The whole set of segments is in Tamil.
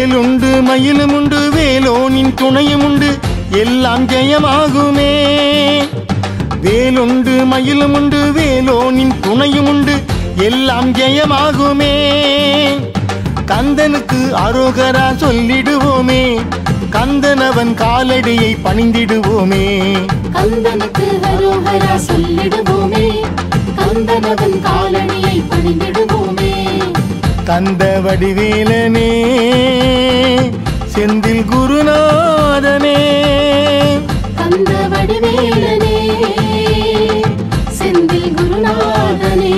வேலுண்டு மயிலும் உண்டு வேலோனின் துணையும் உண்டு எல்லாம் ஜெயமாகுமே வேலுண்டு மயிலும் உண்டு வேலோனின் துணையும் உண்டு எல்லாம் ஜெயமாகுமே கந்தனுக்கு அரோகரா சொல்லிடுவோமே கந்தனவன் காலடியை பணிந்திடுவோமே கந்தனுக்கு ஹரோஹரா சொல்லிடுவோமே கந்தனவன் காலணியை பணிந்திடுவோமே கந்த வடிவேலனே செந்தில் குருநாதனே கந்த வடிவேலனே செந்தில் குருநாதனே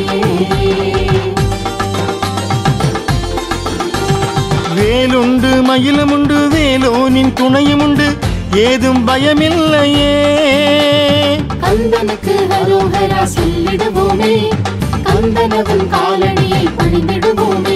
வேலுண்டு மயிலும் உண்டு வேலோனின் துணையும் உண்டு ஏதும் பயமில்லையே கந்தனுக்கு ஹரோஹரா சொல்லிடுவோமே கந்தனவன் காலணியை பணிந்திடுவோமே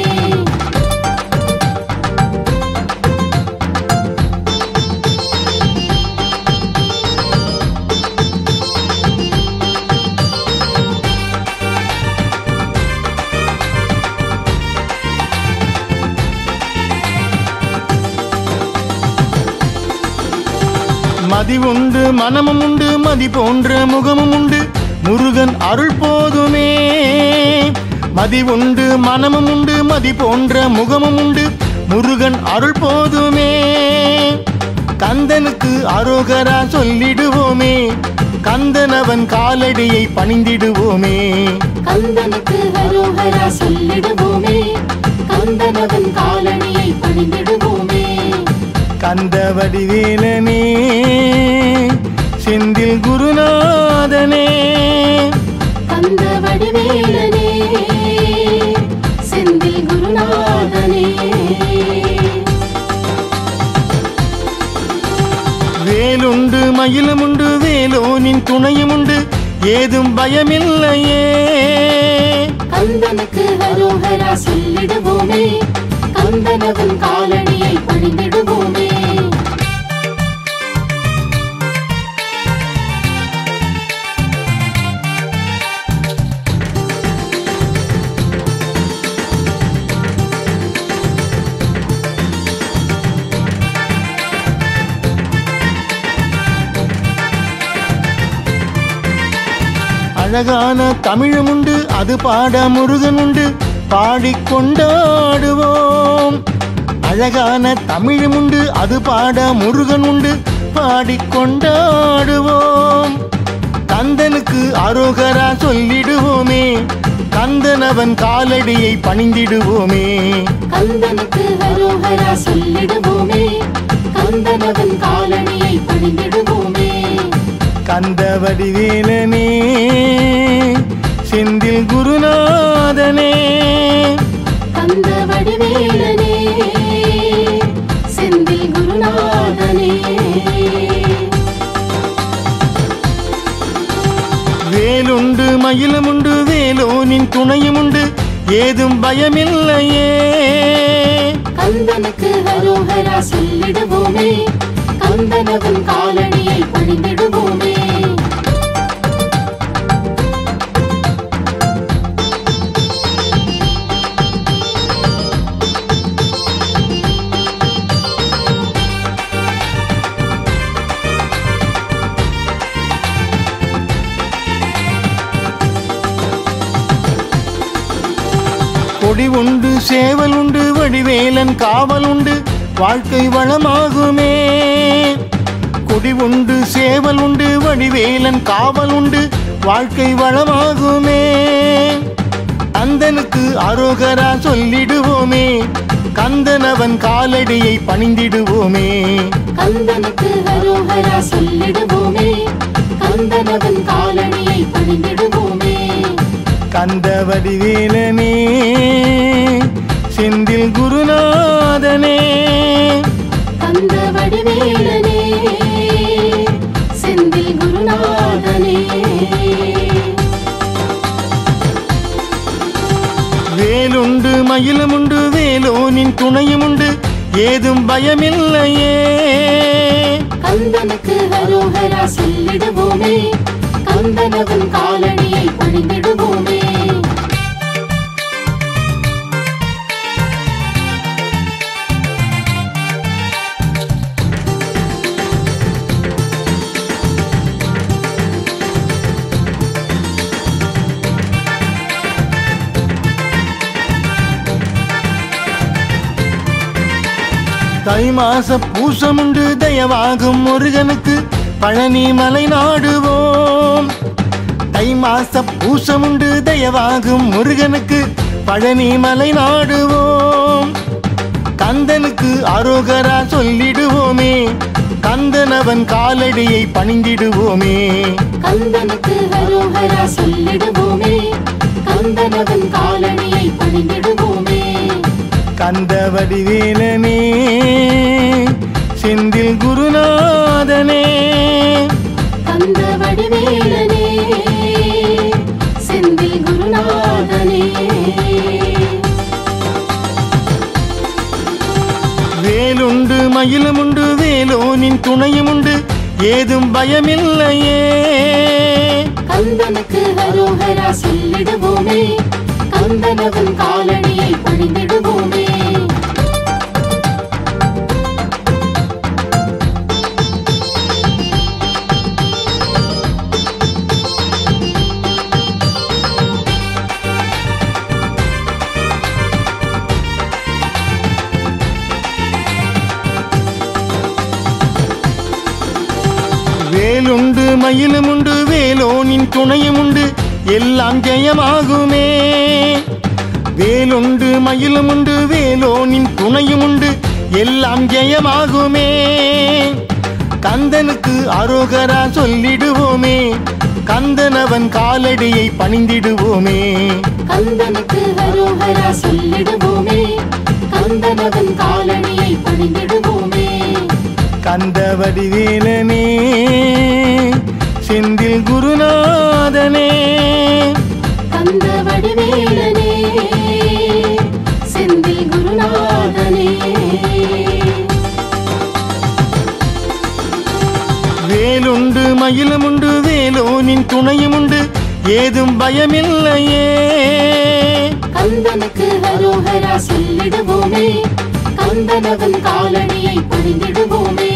மதி உண்டு மனமும் உண்டு மதி போன்ற முகமும் உண்டு முருகன் அருள் போதுமே மதி உண்டு மனமும் உண்டு மதி போன்ற முகமும் உண்டு முருகன் அருள் போதுமே கந்தனுக்கு அரோகரா சொல்லிடுவோமே கந்தனவன் காலடியை பணிந்திடுவோமே கந்தனுக்கு ஹரோஹரா சொல்லிடுவோமே கந்தனவன் காலணியை பணிந்திடுவோமே கந்த வடிவேலனே செந்தில் குருநாதனே கந்த வடிவேலனே செந்தில் குருநாதனே வேலுண்டு மயிலும் உண்டு வேலோனின் துணையும் உண்டு ஏதும் பயமில்லையே கந்தனுக்கு ஹரோஹரா சொல்லிடுவோமே கந்தனவன் காலணியை பணிந்திடுவோமே அழகான தமிழும் உண்டு அது பாட முருகன் உண்டு பாடிக்கொண்டாடுவோம் அழகான தமிழும் உண்டு அது பாட முருகன் உண்டு பாடிக்கொண்டாடுவோம் கந்தனுக்கு அரோகரா சொல்லிடுவோமே கந்தனவன் காலடியை பணிந்திடுவோமே கந்தனுக்கு ஹரோஹரா சொல்லிடுவோமே கந்தனவன் காலணியை பணிந்திடுவோமே கந்த வடிவேலனே செந்தில் குருநாதனே கந்த வடிவேலனே செந்தில் குருநாதனே வேலுண்டு மயிலும் உண்டு வேலோனின் துணையும் உண்டு ஏதும் பயமில்லையே கந்தனுக்கு ஹரோஹரா சொல்லிடுவோமே கந்தனவன் காலணியை பணிந்திடுவோமே கொடி உண்டு சேவல் உண்டு வடிவேலன் காவல் உண்டு வாழ்க்கை வளமாகுமே கொடி உண்டு சேவல் உண்டு வடிவேலன் காவல் உண்டு வாழ்க்கை வளமாகுமே கந்தனுக்கு அரோகரா சொல்லிடுவோமே கந்தனவன் காலடியை பணிந்திடுவோமே கந்தனுக்கு ஹரோஹரா சொல்லிடுவோமே கந்தனவன் காலணியை பணிந்திடுவோமே கந்த வடிவேலனே செந்தில் குருநாதனே கந்த வடிவேலனே செந்தில் குருநாதனே வேலுண்டு மயிலும் உண்டு வேலோனின் துணையும் உண்டு ஏதும் பயமில்லையே கந்தனுக்கு ஹரோஹரா சொல்லிடுவோமே கந்தனவன் காலணியை பணிந்திடுவோமே தை மாச பூசமுண்டு தயவாகும் முருகனுக்கு பழனி மலை நாடுவோம் தை மாச பூசமுண்டு தயவாகும் முருகனுக்கு பழனி மலை நாடுவோம் கந்தனுக்கு அரோகரா சொல்லிடுவோமே கந்தனவன் காலடியை பணிந்திடுவோமே கந்தனுக்கு ஹரோஹரா சொல்லிடுவோமே கந்தனவன் காலணியை பணிந்திடுவோமே கந்த வடிவேலனே செந்தில் குருநாதனே கந்த வடிவேலனே செந்தில் குருநாதனே வேலுண்டு மயிலுமுண்டு வேலோனின் துணையுமுண்டு ஏதும் பயமில்லையே கந்தனுக்கு ஹரோஹரா சொல்லிடுவோமே கந்தனவன் காலணியை பணிந்திடுவோமே வேலுண்டு மயிலுமுண்டு வேலோனின் துணையுமுண்டு எல்லாம் ஜெயமாகுமே வேலுண்டு மயிலுமுண்டு வேலோனின் துணையுமுண்டு எல்லாம் ஜெயமாகுமே கந்தனுக்கு அரோகரா சொல்லிடுவோமே கந்தனவன் காலடியை பணிந்திடுவோமே கந்தனுக்கு ஹரோஹரா சொல்லிடுவோமே கந்தனவன் காலணியை பணிந்திடுவோமே கந்த வடிவேலனே செந்தில் குருநாதனே கந்த வடிவேலனே செந்தில் குருநாதனே வேலுண்டு மயிலுமுண்டு வேலோனின் துணையுமுண்டு ஏதும் பயமில்லையே கந்தனுக்கு ஹரோஹரா சொல்லிடுவோமே கந்தனவன் காலணியை பணிந்திடுவோமே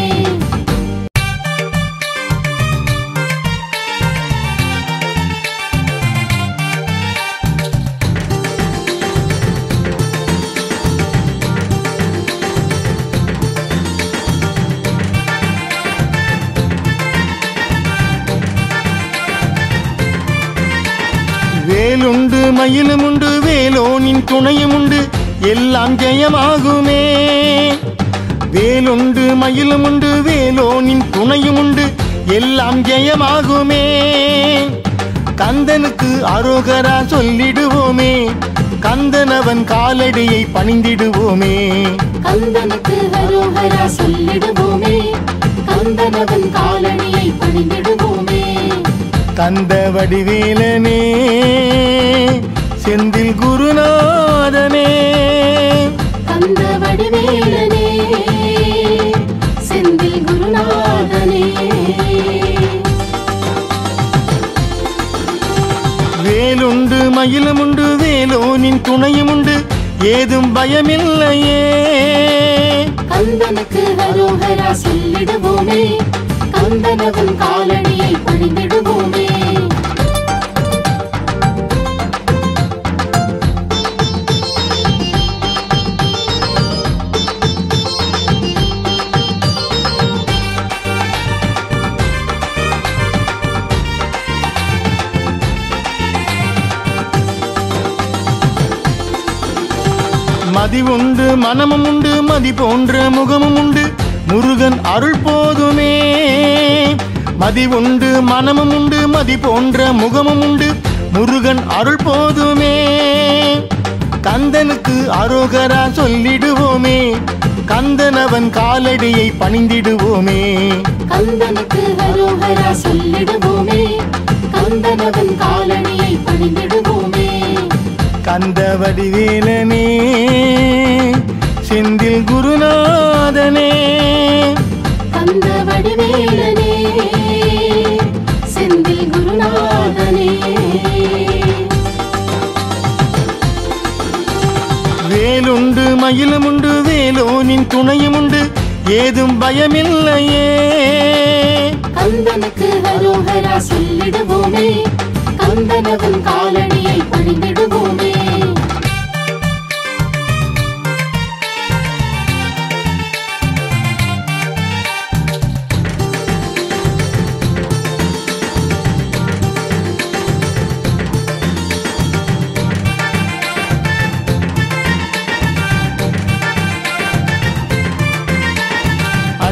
வேலுண்டு மயிலுமுண்டு வேலோனின் துணையுமுண்டு எல்லாம் ஜெயமாகுமே வேலுண்டு மயிலுமுண்டு வேலோனின் துணையுமுண்டு எல்லாம் ஜெயமாகுமே கந்தனுக்கு அரோகரா சொல்லிடுவோமே கந்தனவன் காலடியை பணிந்திடுவோமே கந்தனுக்கு ஹரோஹரா சொல்லிடுவோமே கந்தனவன் காலணியை பணிந்திடுவோமே கந்த வடிவேலனே செந்தில் குருநாதனே கந்த வடிவேலனே செந்தில் குருநாதனே வேலுண்டு மயிலுமுண்டு வேலோனின் துணையுமுண்டு ஏதும் பயமில்லையே கந்தனுக்கு ஹரோஹரா சொல்லிடுவோமே கந்தனவன் காலணியை பணிந்திடுவோமே மதி உண்டு மனமும் உண்டு மதி போன்ற முகமும் உண்டு முருகன் அருள் போதுமே மதி உண்டு மனமும் உண்டு மதி போன்ற முகமும் உண்டு முருகன் அருள் போதுமே கந்தனுக்கு அரோகரா சொல்லிடுவோமே கந்தனவன் காலடியை பணிந்திடுவோமே கந்தனுக்கு ஹரோஹரா சொல்லிடுவோமே கந்தனவன் காலணியை பணிந்திடுவோமே கந்த வடிவேலனே செந்தில் குருநாதனே கந்த வடிவேலனே செந்தில் குருநாதனே வேலுண்டு மயிலுமுண்டு வேலோனின் துணையுமுண்டு ஏதும் பயமில்லையே கந்தனுக்கு ஹரோஹரா சொல்லிடுவோமே கந்தனவன் காலணியை பணிந்திடுவோமே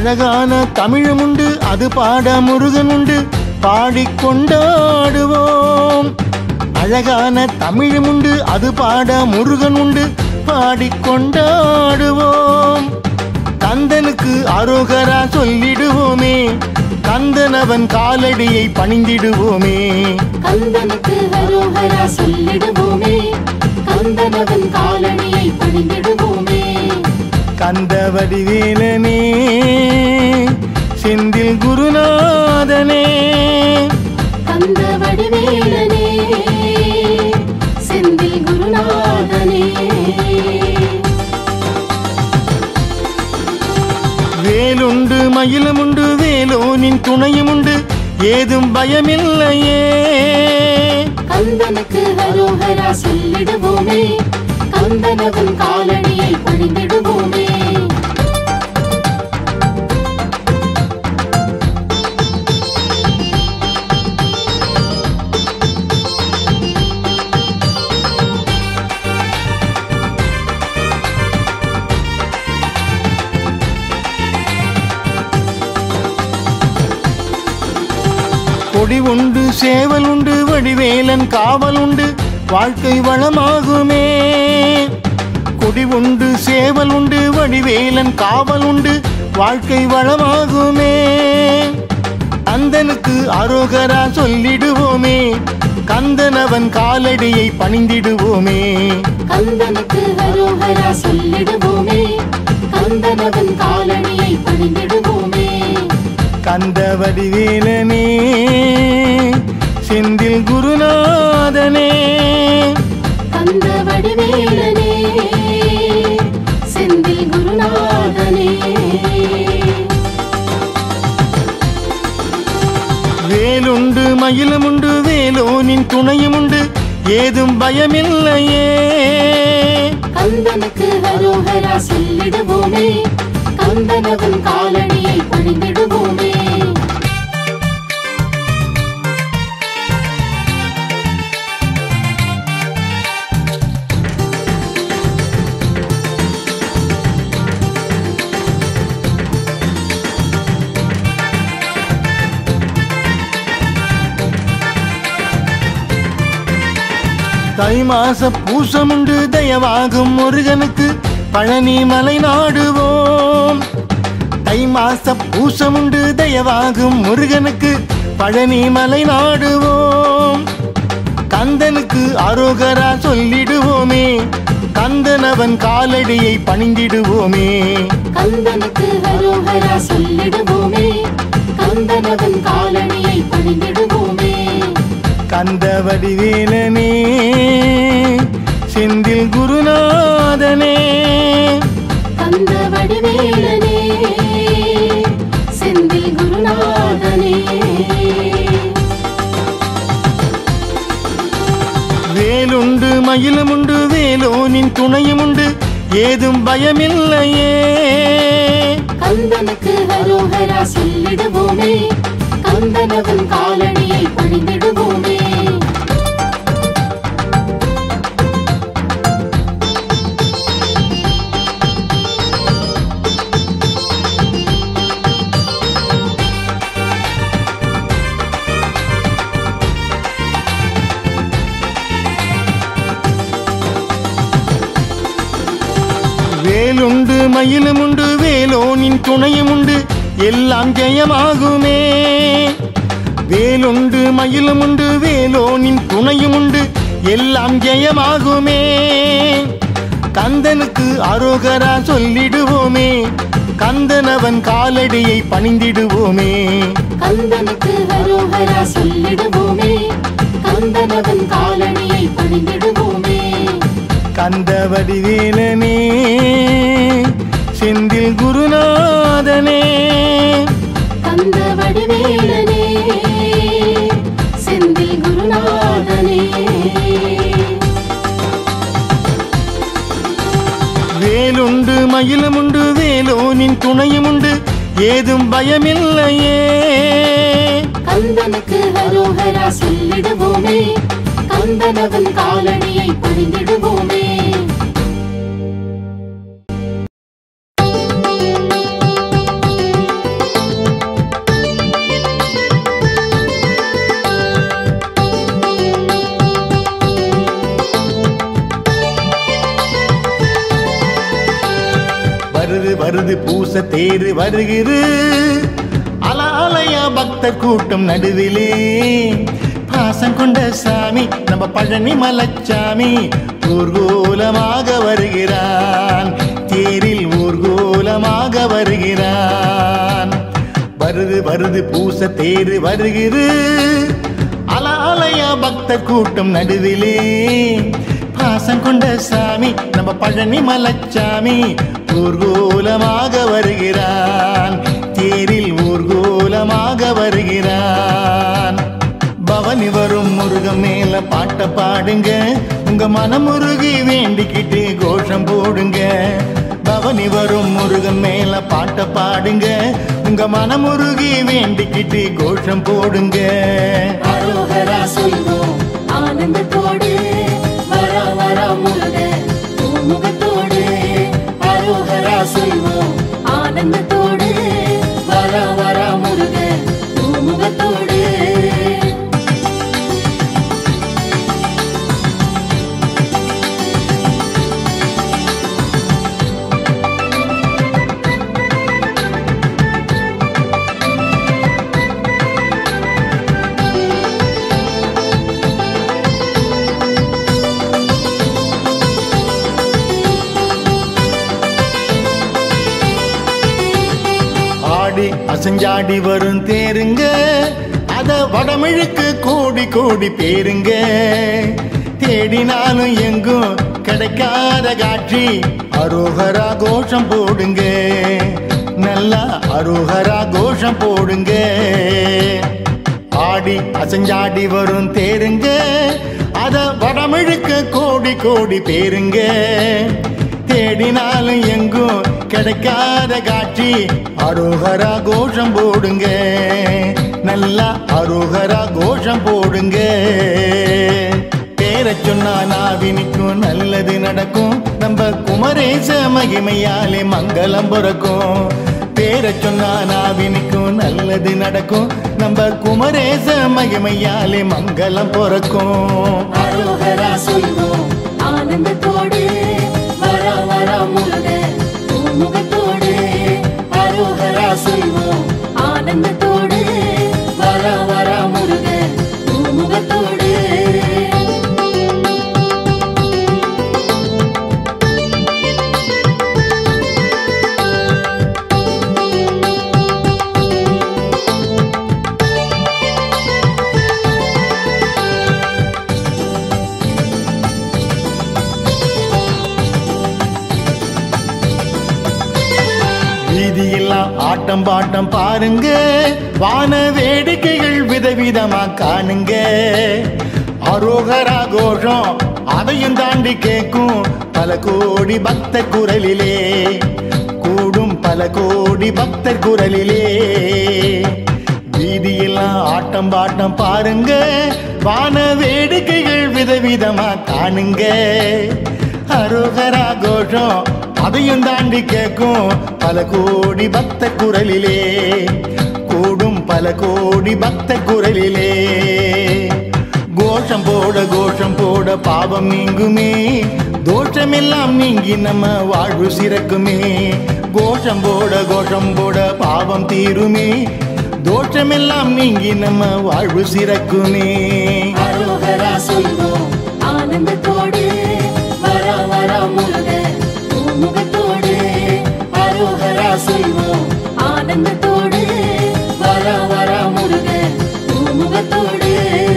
அழகான தமிழும் உண்டு அது பாட முருகன் உண்டு பாடிக்கொண்டாடுவோம் அழகான தமிழும் உண்டு அது பாட முருகன் உண்டு பாடிக்கொண்டாடுவோம் கந்தனுக்கு அரோகரா சொல்லிடுவோமே கந்தனவன் காலடியை பணிந்திடுவோமே கந்தனுக்கு ஹரோஹரா சொல்லிடுவோமே கந்தனவன் காலணியை பணிந்திடுவோமே கந்த வடிவேலனே செந்தில் குருநாதனே கந்த வடிவேலனே செந்தில் குருநாதனே வேலுண்டு மயிலமுண்டு வேலோனின் துணையும் உண்டு ஏதும் பயமில்லையே கந்தனுக்கு ஹரோஹரா சொல்லிடுவோமே கந்தனவன் காலணியை பணிந்திடுவோமே கொடி உண்டு சேவல் உண்டு வடிவேலன் காவல் உண்டு வாழ்க்கை வளமாகுமே கொடி உண்டு சேவல் உண்டு வடிவேலன் காவல் உண்டு வாழ்க்கை வளமாகுமே கந்தனுக்கு அரோகரா சொல்லிடுவோமே கந்தனவன் காலடியை பணிந்திடுவோமே கந்தனுக்கு ஹரோஹரா சொல்லிடுவோமே கந்தனவன் காலணியை பணிந்திடுவோமே கந்த வடிவேலனே செந்தில் குருநாதனே கந்த வடிவேலனே செந்தில் குருநாதனே வேலுண்டு மயிலமுண்டு வேலோனின் துணையும் உண்டு ஏதும் பயமில்லையே கந்தனுக்கு ஹரோஹரா சொல்லிடுவோமே கந்தனவன் காலணியை பணிந்திடுவோமே தை மாச பூசமுண்டு தயவாகும் முருகனுக்கு பழனி மலை நாடுவோம் தை மாச பூசமுண்டு தயவாகும் முருகனுக்கு பழனி மலை நாடுவோம் கந்தனுக்கு அரோகரா சொல்லிடுவோமே கந்தனவன் காலடியை பணிந்திடுவோமே கந்தனுக்கு ஹரோஹரா சொல்லிடுவோமே கந்தனவன் காலணியை பணிந்திடுவோமே கந்த வடிவேலனே செந்தில் குருநாதனே கந்த வடிவேலனே செந்தில் குருநாதனே வேலுண்டு மயிலமுண்டு வேலோனின் துணையும் உண்டு ஏதும் பயமில்லையே கந்தனுக்கு ஹரோஹரா சொல்லிடுவோமே கந்தனவன் காலணியை பணிந்திடுவோமே வேலுண்டு மயிலமுண்டு வேலோனின் துணையும் உண்டு எல்லாம் ஜெயமாகுமே வேலுண்டு மயிலமுண்டு வேலோனின் துணையும் உண்டு எல்லாம் ஜெயமாகுமே கந்தனுக்கு அரோகரா சொல்லிடுவோமே கந்தனவன் காலடியை பணிந்திடுவோமே கந்தனுக்கு ஹரோஹரா சொல்லிடுவோமே கந்தனவன் காலணியை பணிந்திடுவோமே கந்த வடிவேலனே செந்தில் குருநாதனே கந்த வடிவேலனே செந்தில் குருநாதனே வேலுண்டு மயிலமுண்டு வேலோனின் துணையும் உண்டு ஏதும் பயமில்லையே கந்தனுக்கு ஹரோஹரா சொல்லிடுவோமே கந்தனவன் காலணியை பணிந்திடுவோமே வருது பூச தேரு வருகிறு அலாலயா பக்தர் கூட்டம் நடுவிலே பாசம் கொண்ட சாமி நம்ம பழனி மலைச்சாமி ஊர்கோலமாக வருகிறான் தேரில் ஊர்கோலமாக வருகிறான் வருது வருது பூச தேரு வருகிறு அலாலயா பக்தர் கூட்டம் நடுவிலே பாசம் கொண்ட சாமி நம்ம பழனி மலைச்சாமி ஊர்கோலமாக வருகிறான் தேரில் ஊர்கோலமாக வருகிறான் பவனி வரும் முருகன் மேல பாட்ட பாடுங்க உங்க மனமுருகி வேண்டிக்கிட்டு கோஷம் போடுங்க பவனி வரும் முருகன் மேல பாட்ட பாடுங்க உங்க மனமுருகி வேண்டிக்கிட்டு கோஷம் போடுங்க அரோகரா சொல்வோம் ஆனந்தத்தோடு வர வர முருக பூமுகத்தோடு அரோகரா சொல்வோம் ஆனந்தத்தோடு வர வர முருக பூமுகத்தோடு ஆடி அசஞ்சாடி வரும் தேருங்க அத வடமிழுக்கு கோடி கோடி பேருங்க தேடினாலும் எங்கும் கிடைக்காத காட்சி அரோகரா கோஷம் போடுங்க நல்லா அரோகரா கோஷம் போடுங்க ஆடி அசஞ்சாடி வரும் தேருங்க அத வடமிழுக்க கோடி கோடி பேருங்க தேடினாலும் எங்கும் கிடைக்காத காட்சி அரோகரா கோஷம் போடுங்க நல்லா அரோகரா கோஷம் போடுங்க பேர சொன்னா நாவினிக்கும் நல்லது நடக்கும் நம்ம குமரேச மகிமையாலே மங்களம் பிறக்கும் பேர சொன்னா நாவினிக்கும் நல்லது நடக்கும் நம்ம குமரேச மகிமையாலே மங்களம் பிறக்கும் அரோகரா சொல்வோம் ஆனந்தத்தோடு வர வர முருக பூமுகத்தோடு அரோகரா சொல்வோம் ஆனந்தத்தோடு வர வர முருக பூமுகத்தோடு வீதியெல்லாம் ஆட்டம் பாட்டம் பாருங்க வான வேடிக்கைகள் விதவிதமா காணுங்க அரோகரா கோஷம் அதையும் தாண்டி கேட்கும் பல கோடி பக்தர் குரலிலே கூடும் பல கோடி பக்தர் குரலிலே வீதியெல்லாம் ஆட்டம் பாட்டம் பாருங்க வான வேடிக்கைகள் விதவிதமா காணுங்க அரோகரா கோஷம் அதையும் தாண்டி கேட்கும் பல கோடி பக்த குரலிலே கூடும் பல கோடி பக்த குரலிலே கோஷம் போட கோஷம் போட பாவம் நீங்குமே தோஷமெல்லாம் நீங்கி நம்ம வாழ்வு சிறக்குமே கோஷம் போட கோஷம் போட பாவம் தீருமே தோஷமெல்லாம் நீங்கி நம்ம வாழ்வு சிறக்குமே அரோகரா சொல்வோம் ஆனந்தத்தோடு வர வர முருக பூமுகத்தோடு அரோகரா சொல்வோம் ஆனந்தத்தோடு வர வர முருக பூமுகத்தோடு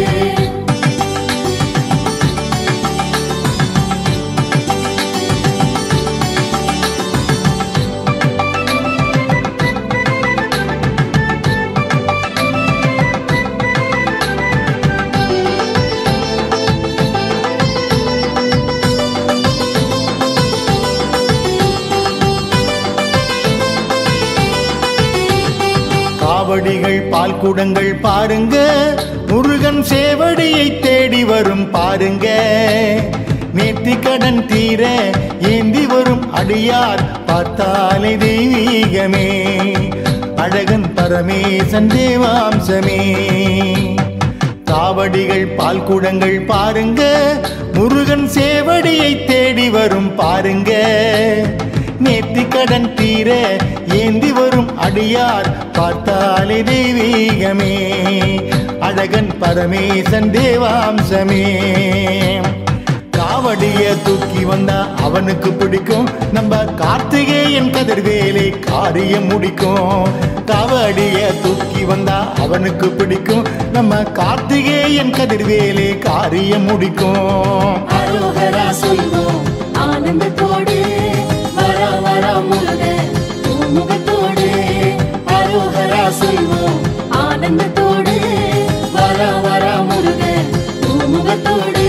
காவடிகள் பால் குடங்கள் பாருங்க முருகன் சேவடியை தேடி வரும் பாருங்க நேர்த்தி கடன் தீர ஏந்தி வரும் அடியார் பார்த்தாலே தெய்வீகமே அழகன் பரமேசன் தேவாம்சமே காவடிகள் பால் குடங்கள் பாருங்க முருகன் சேவடியை தேடி வரும் பாருங்க நேர்த்தி கடன் தீர தீர ஏந்தி வரும் அடியார் பார்த்தாலே தெய்வீகமே அழகன் பரமேசன் தேவாம்சமே காவடிய தூக்கி வந்தா அவனுக்கு பிடிக்கும் நம்ம கார்த்திகேயன் கதிர்வேலை காரியம் முடிக்கும் காவடிய தூக்கி வந்தா அவனுக்கு பிடிக்கும் நம்ம கார்த்திகேயன் கதிர்வேலை காரியம் முடிக்கும் அரோகரா சொல்வோம் ஆனந்தத்தோடு வர வர முருக பூமுகத்தோடு அரோகரா சொல்வோம் ஆனந்தத்தோடு வர வர முருக பூமுகத்தோடு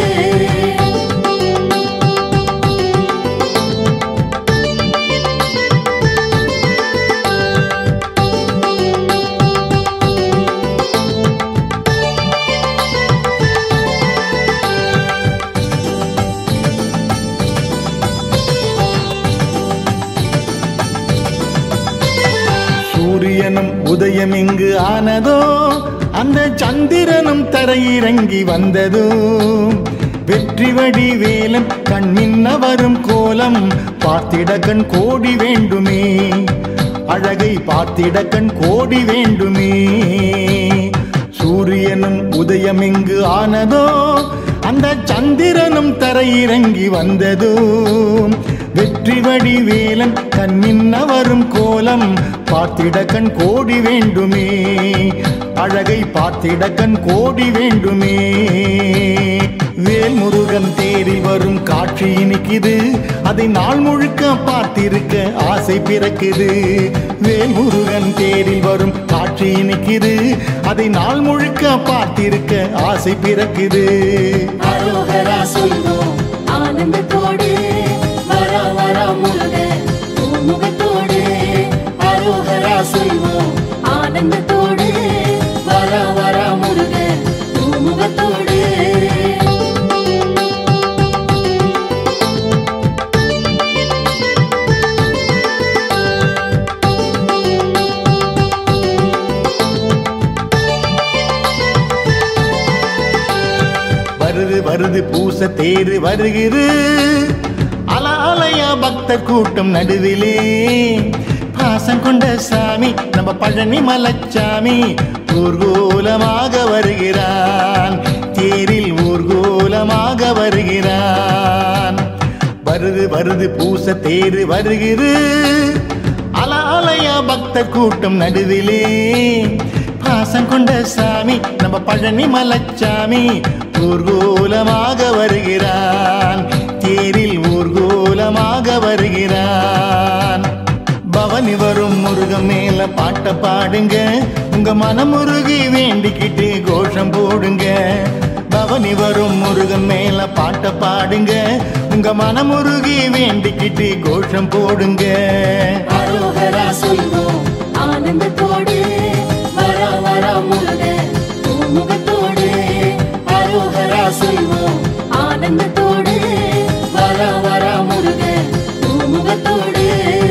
சூரியனும் உதயம் இங்கு ஆனதோ அந்த சந்திரனும் தரையிறங்கி வந்ததோ வெற்றி வடி வேலன் கண்மின்ன வரும் கோலம் பார்த்திட கண் கோடி வேண்டுமே அழகை பார்த்திட கண் கோடி வேண்டுமே சூரியனும் உதயம் இங்கு ஆனதோ அந்த சந்திரனும் தரையிறங்கி வந்ததோ வெற்றி வடி வேலன் கண்ணின்ன வரும் கோலம் பார்த்திட கண் கோடி வேண்டுமே அழகை பார்த்திட கண் கோடி வேண்டுமே வேல்முருகன் தேரில் வரும் காட்சி இனிக்குது அதை நாள் முழுக்க பார்த்திருக்க ஆசை பிறக்குது வேல்முருகன் தேரில் வரும் காட்சி இனிக்குது அதை நாள் முழுக்க பார்த்திருக்க ஆசை பிறக்குது அரோகரா சொல்வோம் ஆனந்தத்தோடு வர வர முருக பூமுகத்தோடு அரோகரா சொல்வோம் ஆனந்தத்தோடு வர வர முருக பூமுகத்தோடு வருது வருது பூச தேரு வருகிறு அல அலையா பக்தர் கூட்டம் நடுவிலே பாசம் கொண்ட சாமி நம்ம பழனி மலைச்சாமி ஊர்கோலமாக வருகிறான் தேரில் ஊர்கோலமாக வருகிறான் வருது வருது பூச தேரு வருகிறு அல அலையா பக்தர் கூட்டம் நடுவிலே பாசம் கொண்ட சாமி நம்ம பழனி மலைச்சாமி ஊர்கோலமாக வருகிறான் தேரில் ஊர்கோலமாக வருகிறான் பவனி வரும் முருகன் மேல பாட்ட பாடுங்க உங்க மனமுருகி வேண்டிக்கிட்டு கோஷம் போடுங்க பவனி வரும் முருகன் மேல பாட்ட பாடுங்க உங்க மனமுருகி வேண்டிக்கிட்டு கோஷம் போடுங்க அரோகரா சொல்வோம் ஆனந்தத்தோடு வர வர முருக பூமுகத்தோடு அரோகரா சொல்வோம் ஆனந்தத்தோடு வர வர முருக பூமுகத்தோடு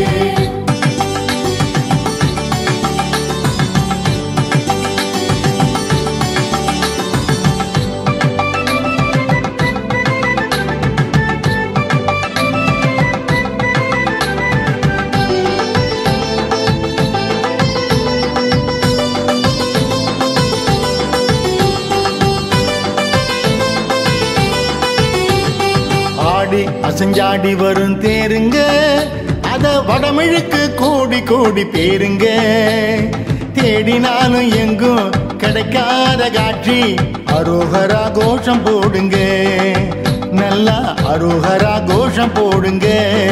ஆடி அசஞ்சாடி வரும் தேருங்க அத வடமிழுக்கு கோடி கோடி பேருங்க தேடினாலும் எங்கும் கிடைக்காத காட்சி அரோகரா கோஷம் போடுங்க நல்லா அரோகரா கோஷம் போடுங்க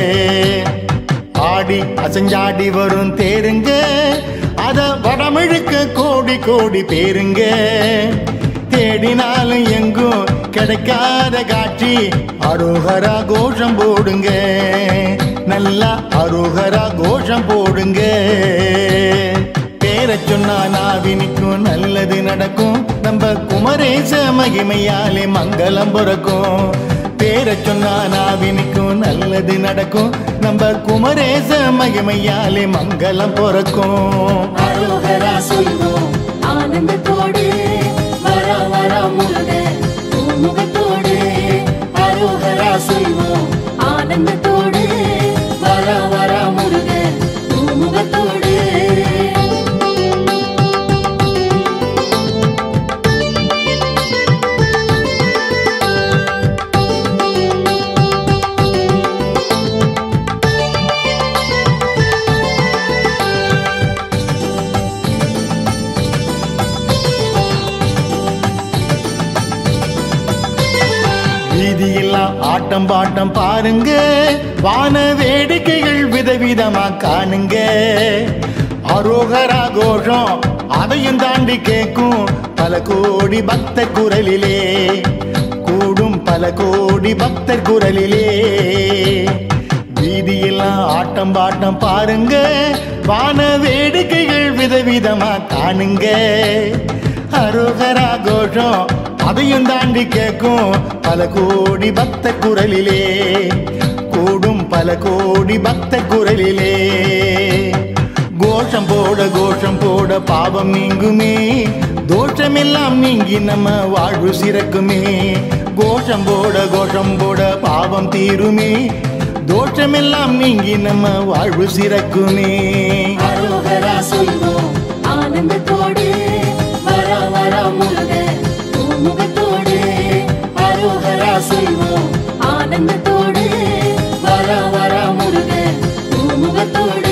ஆடி அசஞ்சாடி வரும் தேருங்க அத வடமிழுக்க கோடி கோடி பேருங்க தேடினாலும் எங்கும் கிடைக்காத காட்சி அரோகரா கோஷம் போடுங்க நல்லா அரோகரா கோஷம் போடுங்க பேரை சொன்னா நாவினிக்கும் நல்லது நடக்கும் நம்ம குமரேச மகிமையாலே மங்களம் பிறக்கும் பேரை சொன்னா நாவினிக்கும் நல்லது நடக்கும் நம்ம குமரேச மகிமையாலே மங்களம் பிறக்கும் அரோகரா சொல்வோம் ஆனந்தத்தோடு வர வர முருக பூமுகத்தோடு அரோகரா சொல்வோம் ஆனந்தத்தோடு வர வர முருக ஆட்டம் பாட்டம் பாருங்க வான வேடிக்கைகள் விதவிதமா காணுங்க அரோகரா கோஷம் அதையும் தாண்டி கேட்கும் பல கோடி பக்த குரலிலே கூடும் பல கோடி பக்தர் குரலிலே வீதியெல்லாம் ஆட்டம் பாட்டம் பாருங்க வான வேடிக்கைகள் விதவிதமா காணுங்க அரோகரா கோஷம் அதையும் தாண்டி கேட்கும் பல கோடி பக்த குரலிலே கூடும் பல கோடி பக்த குரலிலே கோஷம் போட கோஷம் போட பாவம் நீங்குமே தோஷமெல்லாம் நீங்கி நம்ம வாழ்வு சிறக்குமே கோஷம் போட கோஷம் போட பாவம் தீருமே தோஷமெல்லாம் நீங்கி நம்ம வாழ்வு சிறக்குமே அரோகரா சொல்வோம் ஆனந்தத்தோடு வர வர முருக பூமுகத்தோடு அரோகரா சொல்வோம் ஆனந்தத்தோடு வர வர முருக பூமுகத்தோடு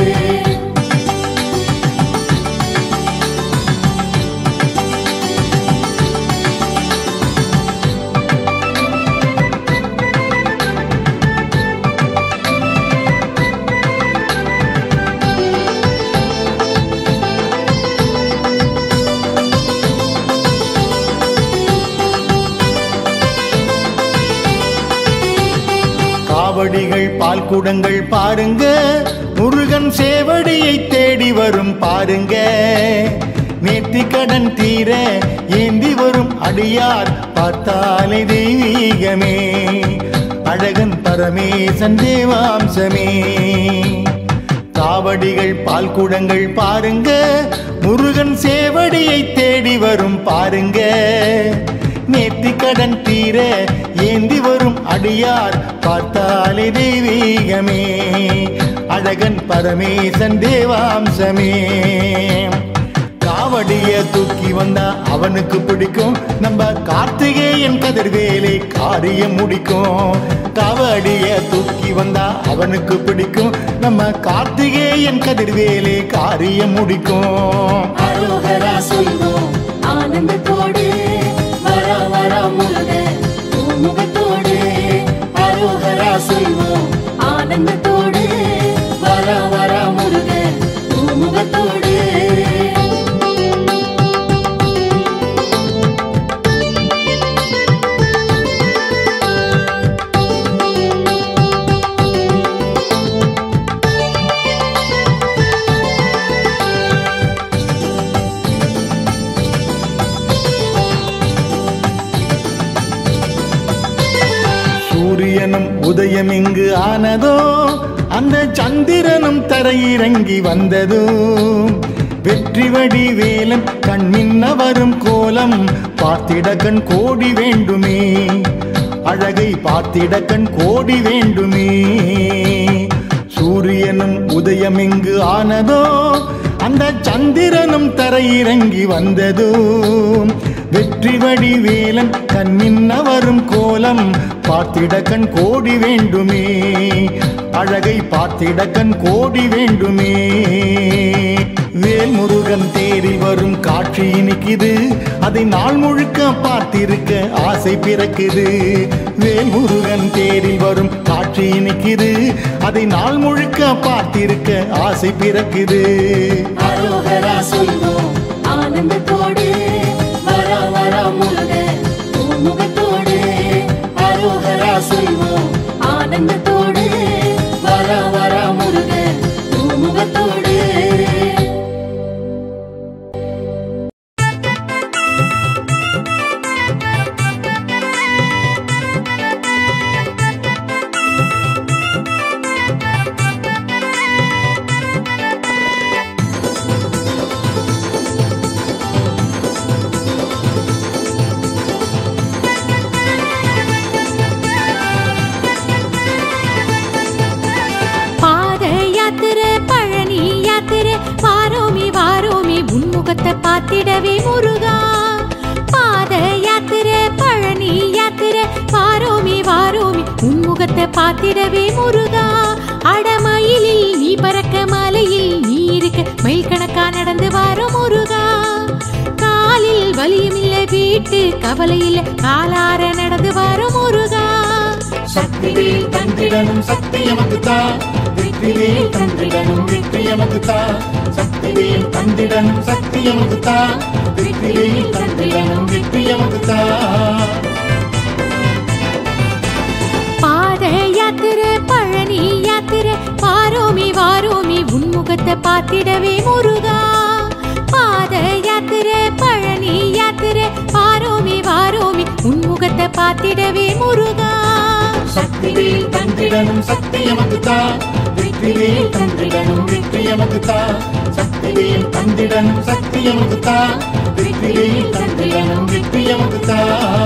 காவடிகள் பால் குடங்கள் பாருங்க முருகன் சேவடியை தேடி வரும் பாருங்க நேர்த்தி கடன் தீர ஏந்தி வரும் அடியார் பார்த்தாலே தெய்வீகமே அழகன் பரமேசன் தேவாம்சமே காவடிகள் பால் குடங்கள் பாருங்க முருகன் சேவடியை தேடி வரும் பாருங்க நேர்த்தி கடன் தீர ஏந்தி வரும் அடியார் பார்த்தாலே தெய்வீகமே அழகன் பரமேசன் தேவாம்சமே காவடிய தூக்கி வந்தா அவனுக்கு பிடிக்கும் நம்ம கார்த்திகேயன் கதிர்வேலை காரியம் முடிக்கும் காவடிய தூக்கி வந்தா அவனுக்கு பிடிக்கும் நம்ம கார்த்திகேயன் கதிர்வேலை காரியம் முடிக்கும் அரோகரா சொல்வோம் ஆனந்தத்தோடு வர வர முருக பூமுகத்தோடு அரோகரா சொல்வோம் ஆனந்தத்தோடு வர வர முருக பூமுகத்தோடு சூரியனும் உதயம் இங்கு ஆனதோ அந்த சந்திரனும் தரையிறங்கி வந்ததோ வெற்றி வடி வேலன் கண் மின்ன வரும் கோலம் பார்த்திட கண் கோடி வேண்டுமே அழகை பார்த்திட கண் கோடி வேண்டுமே சூரியனும் உதயம் இங்கு ஆனதோ அந்த சந்திரனும் தரையிறங்கி வந்ததோ வெற்றி வடி வேலன் கண்ணின்ன வரும் கோலம் பார்த்திட கண் கோடி வேண்டுமே அழகை பார்த்திட கண் கோடி வேண்டுமே வேல்முருகன் தேரில் வரும் காட்சி இனிக்குது அதை நாள் முழுக்க பார்த்திருக்க ஆசை பிறக்குது வேல்முருகன் தேரில் வரும் காட்சி இனிக்குது அதை நாள் முழுக்க பார்த்திருக்க ஆசை பிறக்குது அரோகரா சொல்வோம் ஆனந்தத்தோடு வர வர முருக பூமுகத்தோடு அரோகரா சொல்வோம் ஆனந்தத்தோடு வர வர முருக பூமுகத்தோடு பாத யாத்திரை பழனி யாத்திரை வாரோமி வாரோமி உன்முகத்தை பார்த்திடவே முருகா பாத யாத்திரை பழனி யாத்திரை வாரோமி வாரோமி உன்முகத்தை பார்த்திடவே முருகா அடமயிலில் நீ பறக்க மலையில் நீ இருக்க மைல் கணக்கா நடந்து வாரோ முருகா காலில் வலியும் இல்ல வீட்டு கவலை இல்ல காலார நடந்து வாரோ முருகா சக்திவேல் தந்திடனும் சக்தி எமக்கு தா வெற்றிவேல் தந்திடனும் வெற்றி எமக்கு தா சக்திவேல் தந்திடனும் சக்தி எமக்கு தா வெற்றிவேல் தந்திடனும் வெற்றி எமக்கு தா பாத யாத்திரை பழனி யாத்திரை வாரோமி வாரோமி உன்முகத்தை பார்த்திடவே முருகா பாத யாத்திரை பழனி யாத்திரை வாரோமி வாரோமி உன்முகத்தை பார்த்திடவே முருகா சக்திவேல் தந்திடனும் சக்தி எமக்கு தா வெற்றிவேல் தந்திடனும் வெற்றி எமக்கு தா சக்திவேல் தந்திடனும் சக்தி எமக்கு தா வெற்றிவேல் தந்திடனும் வெற்றி எமக்கு தா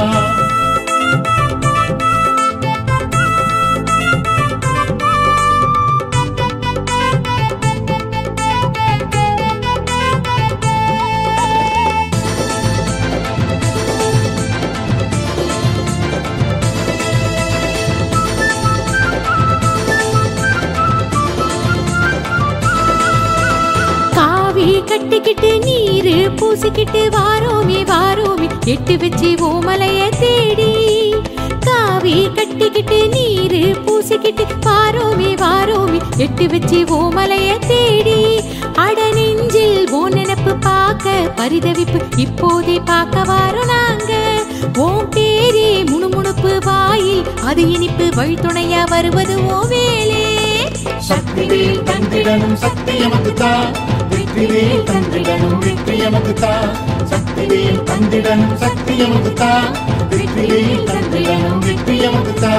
காவி கட்டிக்கிட்டு நீரு பூசிக்கிட்டு வாரோமி வாரோமி எட்டு வச்சு ஓமலைய தேடி காவி கட்டிக்கிட்டு நீரு பூசிக்கிட்டு வாரோமி வாரோமி எட்டு வச்சு ஓமலைய தேடி அட நெஞ்சில் ஓ நினப்பு பார்க்க பரிதவிப்பு இப்போதே பார்க்க வாரோம் நாங்க ஓம் பேரே முணுமுணுப்பு வாயில் அது இனிப்பு வழித்துணையா வருவது ஓ வேலே சக்திவேல் தந்திடனும் சக்தி எமக்கு தா வெற்றிவேல் தந்திடனும் வெற்றி எமக்கு தா சக்திவேல் தந்திடனும் சக்தி எமக்கு தா வெற்றிவேல் தந்திடனும் வெற்றி எமக்கு தா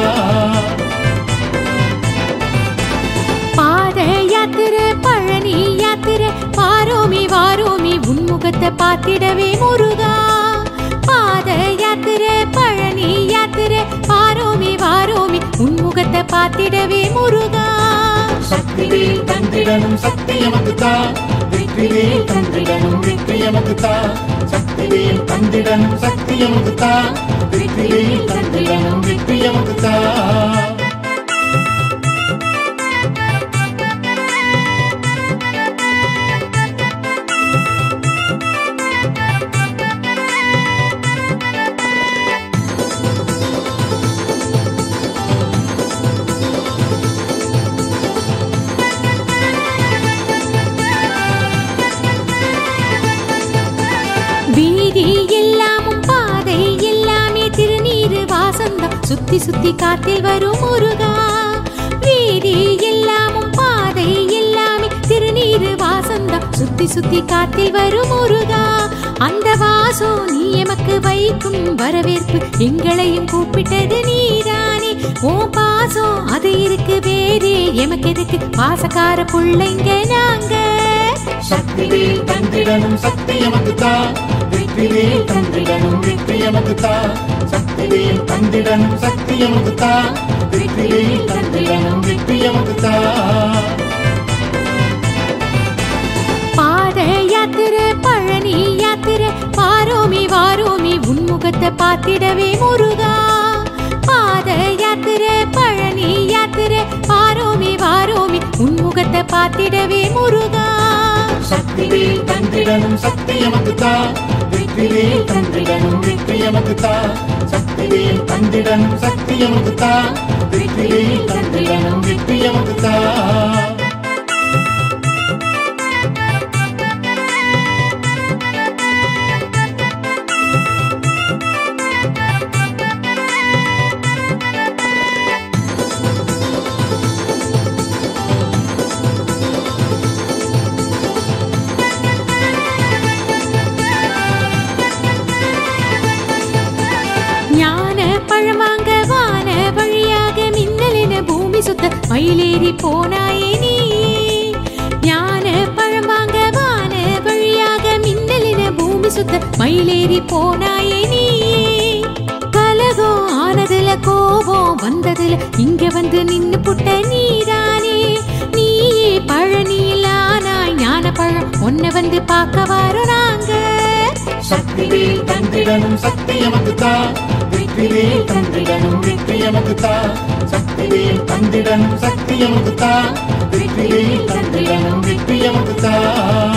பாத யாத்திரை பழனி யாத்திரை வாரோமி வாரோமி உன்முகத்தை பார்த்திடவே முருகா பாத யாத்திரை பழனி யாத்திரை வாரோமி வாரோமி உன்முகத்தை பார்த்திடவே முருகா சக்திவேல் தந்திடனும் சக்தி எமக்கு தா வெற்றிவேல் தந்திடனும் வெற்றி எமக்கு தா சக்திவேல் தந்திடனும் சக்தி எமக்கு தா வெற்றிவேல் தந்திடனும் வெற்றி எமக்கு தா வீதி எல்லாமும் பாதை எல்லாமே திருநீரு வாசந்தம் சுத்தி சுத்தி காத்தில் வரும் முருகா வீதி எல்லாமும் பாதை எல்லாமே திருநீரு வாசந்தம் சுத்தி சுத்தி காத்தில் வரும் முருகா அந்த வாசம் நீ எமக்கு வைக்கும் வரவேற்பு எங்களையும் கூப்பிட்டது நீதானே ஓ பாசம் அது இருக்கு வேறே எமக்கு எதுக்கு பாசக்கார புள்ளைங்க நாங்க சக்திவேல் தந்திடனும் சக்தி எமக்கு தா வெற்றிவேல் தந்திடனும் வெற்றி எமக்கு தா சக்திவேல் தந்திடனும் சக்தி எமக்கு தா வெற்றிவேல் தந்திடனும் வெற்றி எமக்கு தா பாத யாத்திரை பழனி யாத்திரை வாரோமி வாரோமி உன்முகத்தை பார்த்திடவே முருகா பாத யாத்திரை பழனி யாத்திரை வாரோமி வாரோமி உன்முகத்தை பார்த்திடவே முருகா சக்திவேல் தந்திடனும் சக்தி எமக்கு தா வெற்றிவேல் தந்திடனும் வெற்றி எமக்கு தா சக்திவேல் தந்திடனும் சக்தி எமக்கு தா வெற்றிவேல் தந்திடனும் வெற்றி எமக்கு தா ஞான பழமாங்க வான வழியாக மின்னலின பூமி சுத்த மயிலேறி போனாயே நீ ஞான பழமாங்க வான வழியாக மின்னலின பூமி சுத்த மயிலேறி போனாயே நீ கலகம் ஆனதுல கோபம் வந்ததுல இங்க வந்து நின்னு புட்ட நீதானே நீயே பழனியில் ஆனாய் ஞான பழம் உன்னை வந்து பார்க்க வரோம் நாங்க சக்திவேல் தந்திடனும் சக்தி எமக்கு தா வெற்றிவேல் தந்திடனும் வெற்றி எமக்கு தா சக்திவேல் தந்திடனும் சக்தி எமக்கு தா வெற்றிவேல் தந்திடனும் வெற்றி எமக்கு தா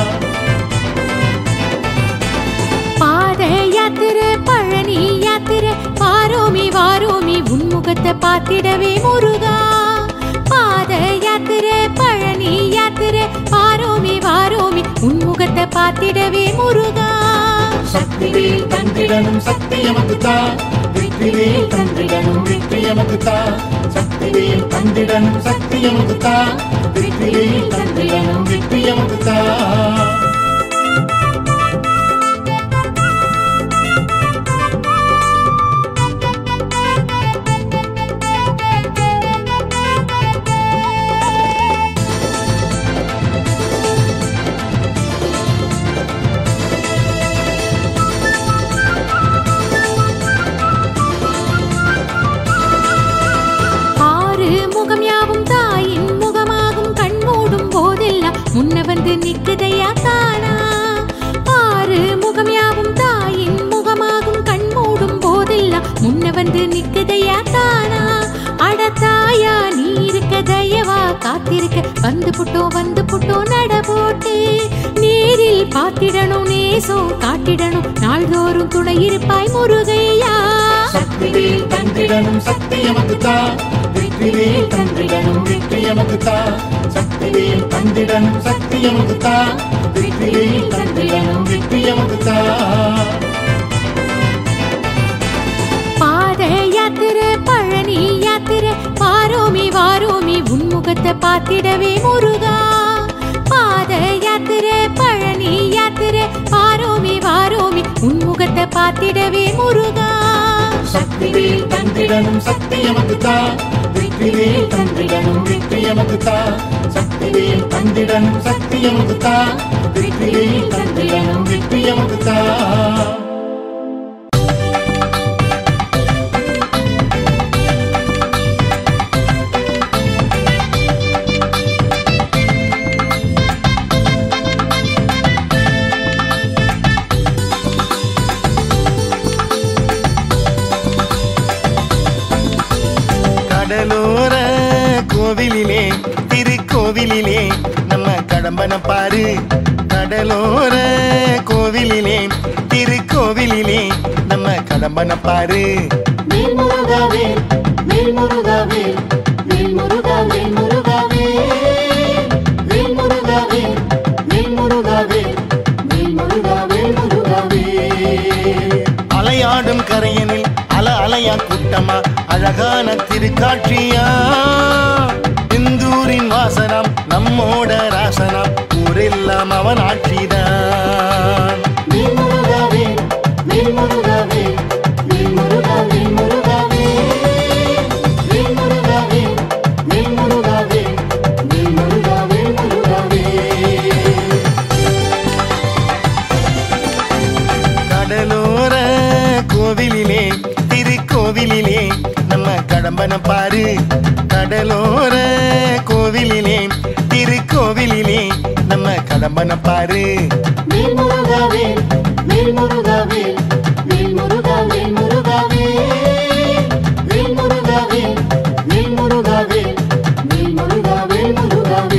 பாத யாத்திரை பழனி யாத்திரை வாரோமி வாரோமி உன்முகத்தை பார்த்திடவே முருகா பாத யாத்திரை பழனி யாத்திரை வாரோமி வாரோமி உன்முகத்தை பார்த்திடவே முருகா சக்திவேல் தந்திடனும் சக்தி எமக்கு தா வெற்றிவேல் தந்திடனும் வெற்றி எமக்கு தா சக்திவேல் தந்திடனும் சக்தி எமக்கு தா வெற்றிவேல் தந்திடனும் வெற்றி எமக்கு தா ஆறு முகம் யாவும் தாயின் முகமாகும் கண் மூடும் போதெல்லாம் முன்ன வந்து நிக்குதையா தானா ஆறு முகம் யாவும் தாயின் முகமாகும் கண் மூடும் போதெல்லாம் முன்ன வந்து நிக்குதையா தானா அட தாயா நீ இருக்க தயவா காத்திருக்க வந்து புட்டோம் வந்து புட்டோம் நட போட்டு நேரில் பார்த்திடணும் நேசம் காட்டிடணும் நாள்தோறும் துணை இருப்பாய் முருகையா சக்திவேல் தந்திடனும் சக்தி எமக்கு தா வெற்றிவேல் தந்திடனும் வெற்றி எமக்கு தா சக்திவேல் தந்திடனும் சக்தி எமக்கு தா வெற்றிவேல் தந்திடனும் வெற்றி எமக்கு தா பாத யாத்திரை பழனி யாத்திரை வாரோமி வாரோமி உன்முகத்தை பார்த்திடவே முருகா பாத யாத்திரை பழனி யாத்திரை வாரோமி வாரோமி உன்முகத்தை பார்த்திடவே முருகா சக்திவேல் தந்திடனும் சக்தி எமக்கு தா வெற்றிவேல் தந்திடனும் வெற்றி எமக்கு தா சக்திவேல் தந்திடனும் சக்தி எமக்கு தா வெற்றிவேல் தந்திடனும் வெற்றி எமக்கு தா கடலோர கோவிலிலே திருக்கோவிலிலே நம்ம கடம்பன பாரு கடலோர கோவிலிலே திருக்கோவிலிலே நம்ம கடம்பன பாரு வேல் முருகாவே வேல் முருகாவே வேல் முருகாவே முருகாவே வேல் முருகாவே வேல் முருகாவே வேல் முருகாவே முருகாவே அலையாடும் கரையனில் அல அலையா கூட்டமா அழகான திருக்காட்சியா இந்தூரின் வாசனம் நம்மோட ராசனம் ஊரெல்லாம் அவன் ஆட்சிதான் வேல் முருகாவே வேல் முருகாவே வேல் முருகாவே முருகாவே வேல் முருகாவே வேல் முருகாவே வேல் முருகாவே முருகாவே கடலோர கோவிலிலே திருக்கோவிலிலே நம்ம கடம்பன பாரு கடலோர கோவிலிலே திருக்கோவிலிலே நம்ம கடம்பன பாரு வேல் முருகாவே வேல் முருகாவே வேல் முருகாவே முருகாவே வேல் முருகாவே வேல் முருகாவே வேல் முருகாவே முருகாவே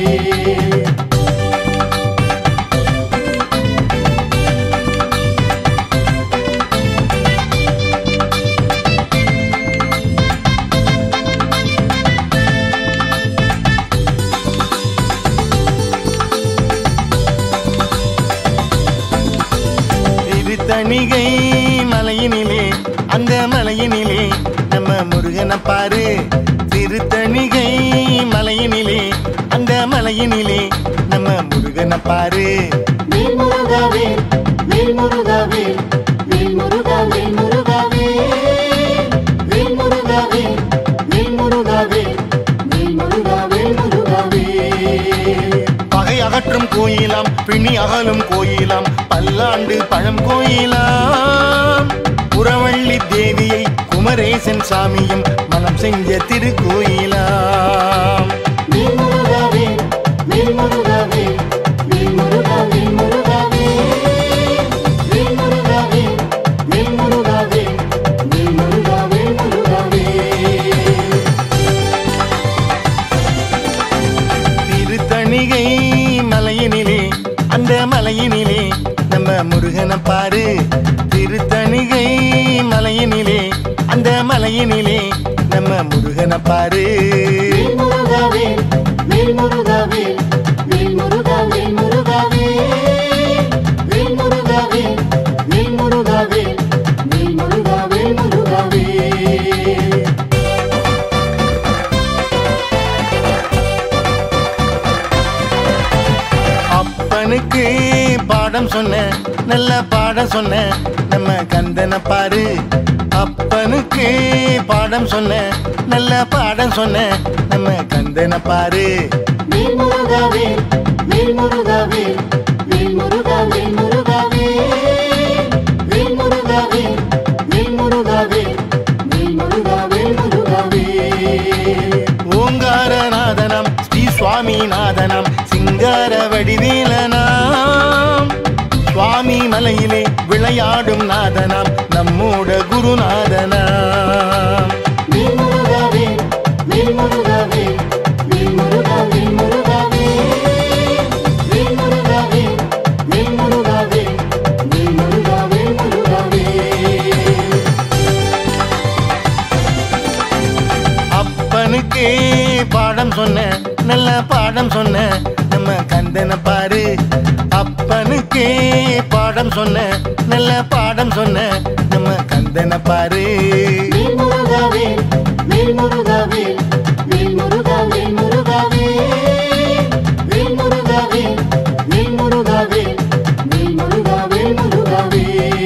திருத்தணிகை மலையினிலே அந்த மலையினிலே நம்ம முருகனை பாரு திருத்தணிகை மலையினிலே அந்த மலையினிலே நம்ம முருகனை பாரு வேல் முருகாவே வேல் முருகாவே வேல் முருகாவே முருகாவே வேல் முருகாவே வேல் முருகாவே வேல் முருகாவே முருகாவே பகை அகற்றும் கோயிலாம் பிணி அகலும் கோயிலாம் பல்லாண்டு பழம் கோயிலாம் புறவள்ளி தேவியை குமரேசன் சாமியும் மனம் செஞ்ச திருக்கோயிலாம் வேல் முருகாவே வேல் முருகாவே வேல் முருகாவே முருகாவே வேல் முருகாவே வேல் முருகாவே வேல் முருகாவே முருகாவே திருத்தணிகை மலையினிலே அந்த மலையினிலே நம்ம முருகனை பாரு திருத்தணிகை மலையினிலே நம்ம முருகனை பாரு வேல் முருகாவே வேல் முருகாவே வேல் முருகாவே முருகாவே வேல் முருகாவே வேல் முருகாவே வேல் முருகாவே முருகாவே அப்பனுக்கு பாடம் சொன்ன நல்ல பாடம் சொன்ன நம்ம கந்தனை பாரு அப்பனுக்கு பாடம் சொன்ன நல்ல பாடம் சொன்ன நம்ம கந்தனை பாரு வேல் முருகாவே வேல் முருகாவே வேல் முருகாவே முருகாவே வேல் முருகாவே வேல் முருகாவே வேல் முருகாவே முருகாவே ஓங்காரநாதனம் ஸ்ரீ சுவாமிநாதனம் சிங்கார வடிவேலனாம் சுவாமி மலையிலே விளையாடும் நாதனாம் நம்மோட குருநாதனாம் வேல் முருகாவே வேல் முருகாவே வேல் முருகாவே முருகாவே வேல் முருகாவே வேல் முருகாவே வேல் முருகாவே முருகாவே அப்பனுக்கு பாடம் சொன்ன நல்ல பாடம் சொன்ன நம்ம கந்தனை பாரு அப்பனுக்கு பாடம் சொன்ன நல்ல பாடம் சொன்ன நம்ம கந்தனை பாரு வேல் முருகாவே வேல் முருகாவே வேல் முருகாவே முருகாவே வேல் முருகாவே வேல் முருகாவே வேல் முருகாவே முருகாவே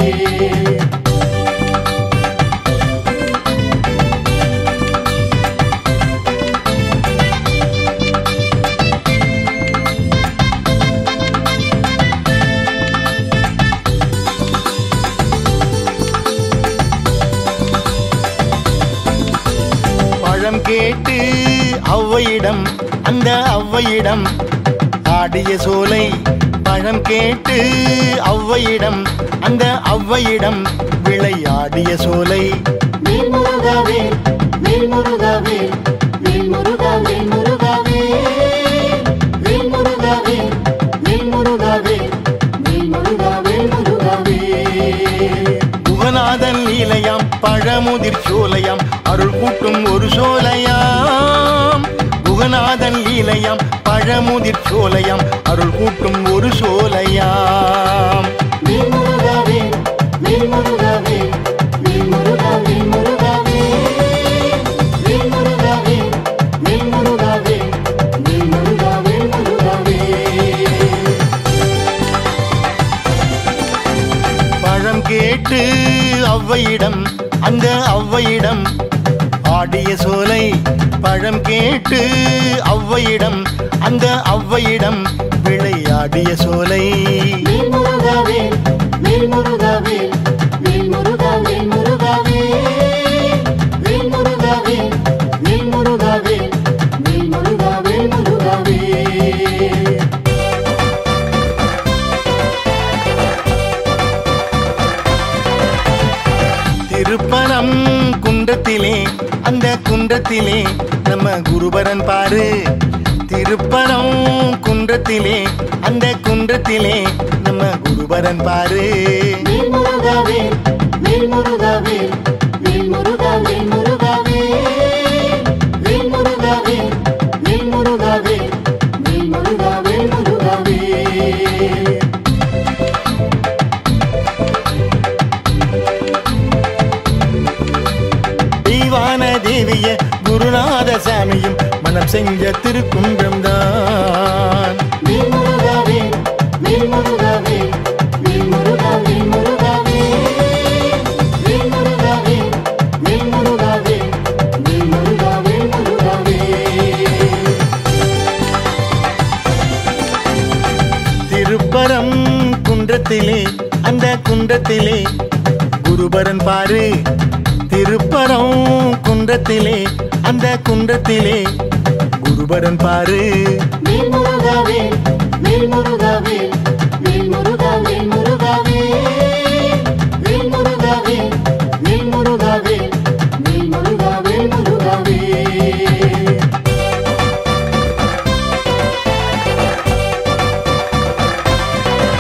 பழம் கேட்டு ஔவையிடம் அந்த ஔவையிடம் ஆடிய சோலை பழம் கேட்டு ஔவையிடம் அந்த ஔவையிடம் விளையாடிய சோலை வேல் முருகாவே வேல் முருகாவே வேல் முருகாவே முருகாவே வேல் முருகாவே வேல் முருகாவே வேல் முருகாவே முருகாவே குகநாதன் லீலையாம் பழமுதிர் சோலையாம் அருள் கூட்டும் ஒரு சோலையாம் குகநாதன் லீலையாம் பழமுதிர் சோலையாம் அருள் கூட்டும் ஒரு சோலையாம் வேல் முருகாவே வேல் முருகாவே வேல் முருகாவே முருகாவே வேல் முருகாவே வேல் முருகாவே வேல் முருகாவே முருகாவே பழம் கேட்டு ஔவையிடம் அந்த ஔவையிடம் ஆடிய சோலை பழம் கேட்டு ஔவையிடம் அந்த ஔவையிடம் விளையாடிய சோலை வேல் முருகாவே வேல் முருகாவே வேல் முருகாவே முருகாவே வேல் முருகாவே வேல் முருகாவே வேல் முருகாவே முருகாவே திருப்பரம் குன்றத்திலே அந்த குன்றத்திலே நம்ம குருபரன் பாரு திருப்பரம் குன்றத்திலே அந்த குன்றத்திலே நம்ம குருபரன் பாரு வேல் முருகாவே வேல் முருகாவே வேல் முருகாவே முருகாவே வேல் முருகாவே வேல் முருகாவே வேல் முருகாவே முருகாவே தெய்வான தேவிய குருநாத சாமியும் மனம் செஞ்ச திருக்குன்றம் தான் வேல் முருகாவே வேல் முருகாவே வேல் முருகாவே முருகாவே வேல் முருகாவே வேல் முருகாவே வேல் முருகாவே முருகாவே திருப்பரம் குன்றத்திலே அந்த குன்றத்திலே குருபரன் பாரு திருப்பரம் குன்றத்திலே அந்த குன்றத்திலே குருபரன் பாரு வேல் முருகாவே வேல் முருகாவே வேல் முருகாவே முருகாவே வேல் முருகாவே வேல் முருகாவே வேல் முருகாவே முருகாவே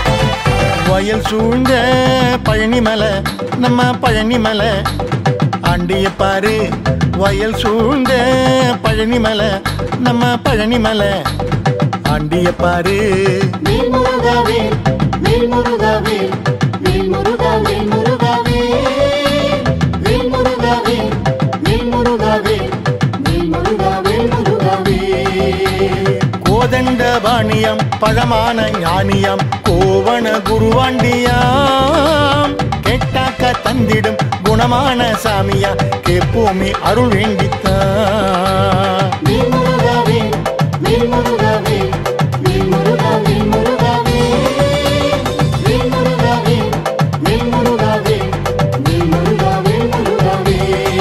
வயல் சூழ்ந்த பழனிமலை நம்ம பழனிமலை அண்டிய பாரு வயல் சூழ்ந்த பழனி மலை நம்ம பழனி மலை அண்டிய பாரு வேல் முருகவே வேல் முருகவே வேல் முருகவே முருகவே வேல் முருகவே வேல் முருகவே வேல் முருகவே முருகவே கோதண்ட வாணியம் பழமான ஞானியம் கோவண குருவாண்டியாம் கேட்டாக்க தந்திடும் குணமான சாமியா கேப்போமே அருள் வேண்டித்தான் வேல் முருகவே வேல் முருகவே வேல் முருகவே முருகவே வேல் முருகவே வேல் முருகவே வேல் முருகவே முருகவே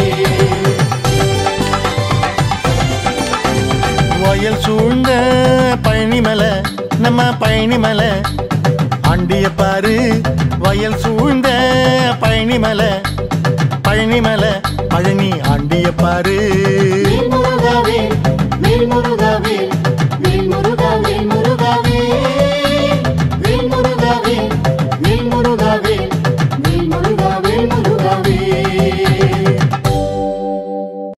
வயல் சூழ்ந்த பழனிமலை நம்ம பழனிமலை அண்டிய பாரு வயல் சூழ்ந்த பழனிமலை பழனிமலை பழனி ஆண்டிய பாரு